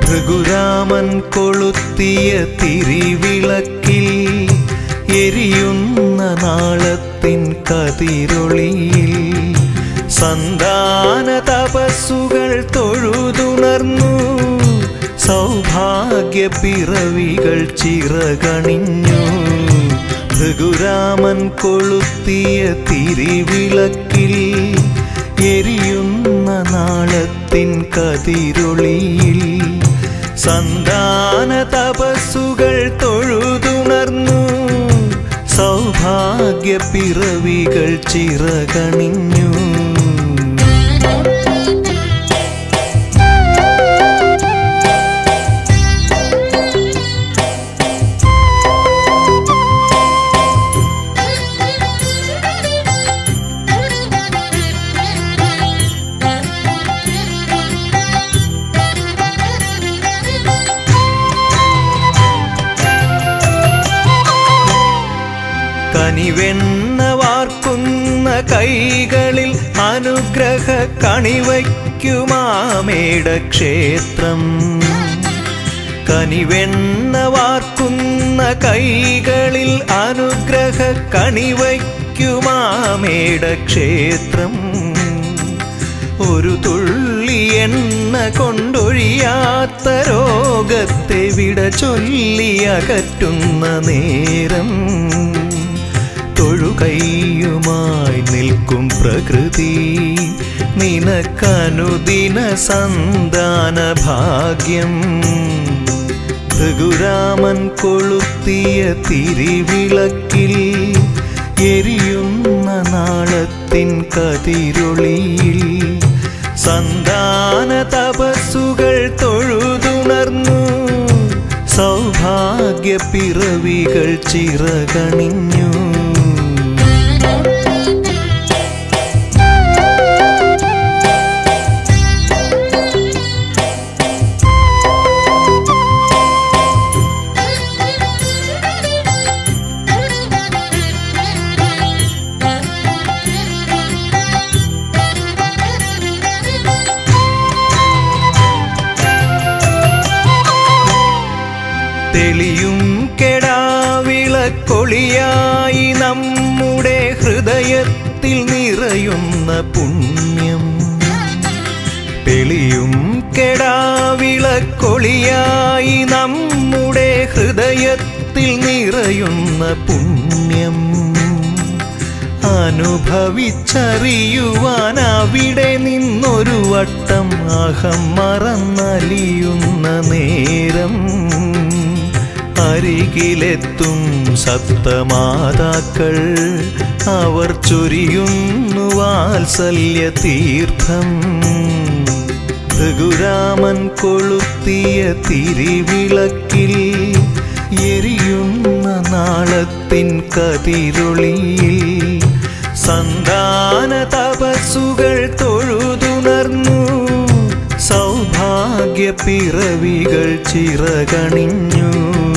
ഭൃഗുരാമൻ കൊളുത്തിയ തിരിവിളക്കിൽ എരിയുന്ന നാളത്തിൻ കതിരൊളിയിൽ സന്താന തപസ്സുകൾ തൊഴുതുണർന്നു സൗഭാഗ്യ പിറവികൾ ചിറകണിഞ്ഞു ഭൃഗുരാമൻ കൊളുത്തിയ തിരിവിളക്കിൽ എരിയുന്ന നാളത്തിൻ കതിരൊളിയിൽ സന്താന തപസ്സുകൾ തൊഴുതുണർന്നു സൗഭാഗ്യ പിറവികൾ ചിറകണിഞ്ഞു കനിവെണ്ണ വാർക്കുന്ന കൈകളിൽ അനുഗ്രഹ കണിവയ്ക്കുമാമേട ക്ഷേത്രം കനിവെണ്ണ വാർക്കുന്ന കൈകളിൽ അനുഗ്രഹ കണിവയ്ക്കുമാമേട ക്ഷേത്രം ഒരു തുള്ളി എണ്ണ കൊണ്ടൊഴിയാത്ത രോഗത്തെ വിട ചൊല്ലി അകറ്റുന്ന നേരം തൊഴുകൈയുമായി നിൽക്കും പ്രകൃതി നിനക്കനുദിന സന്താന ഭാഗ്യം ഭൃഗുരാമൻ കൊളുത്തിയ തിരിവിളക്കിൽ എരിയുന്ന നാളത്തിൻ കതിരൊളിയിൽ സന്താന തപസ്സുകൾ തൊഴുതുണർന്നു സൗഭാഗ്യ പിറവികൾ ചിറകണിഞ്ഞു തെളിയും കെടാവിളക്കൊളിയായി നമ്മുടെ ഹൃദയത്തിൽ നിറയുന്ന പുണ്യം തെളിയും കെടാവിളക്കൊളിയായി നമ്മുടെ ഹൃദയത്തിൽ നിറയുന്ന പുണ്യം അനുഭവിച്ചറിയുവാൻ അവിടെ നിന്നൊരു വട്ടം അഹം മറന്നലിയുന്ന നേരം അരികിലെത്തും സപ്തമാതാക്കൾ അവർ ചൊരിയുന്നു വാത്സല്യ തീർത്ഥം ഭൃഗുരാമൻ കൊളുത്തിയ തിരിവിളക്കിൽ എരിയുന്ന നാളത്തിൻ കതിരൊളിയിൽ സന്താന തപസ്സുകൾ തൊഴുതുണർന്നു സൗഭാഗ്യ പിറവികൾ ചിറകണിഞ്ഞു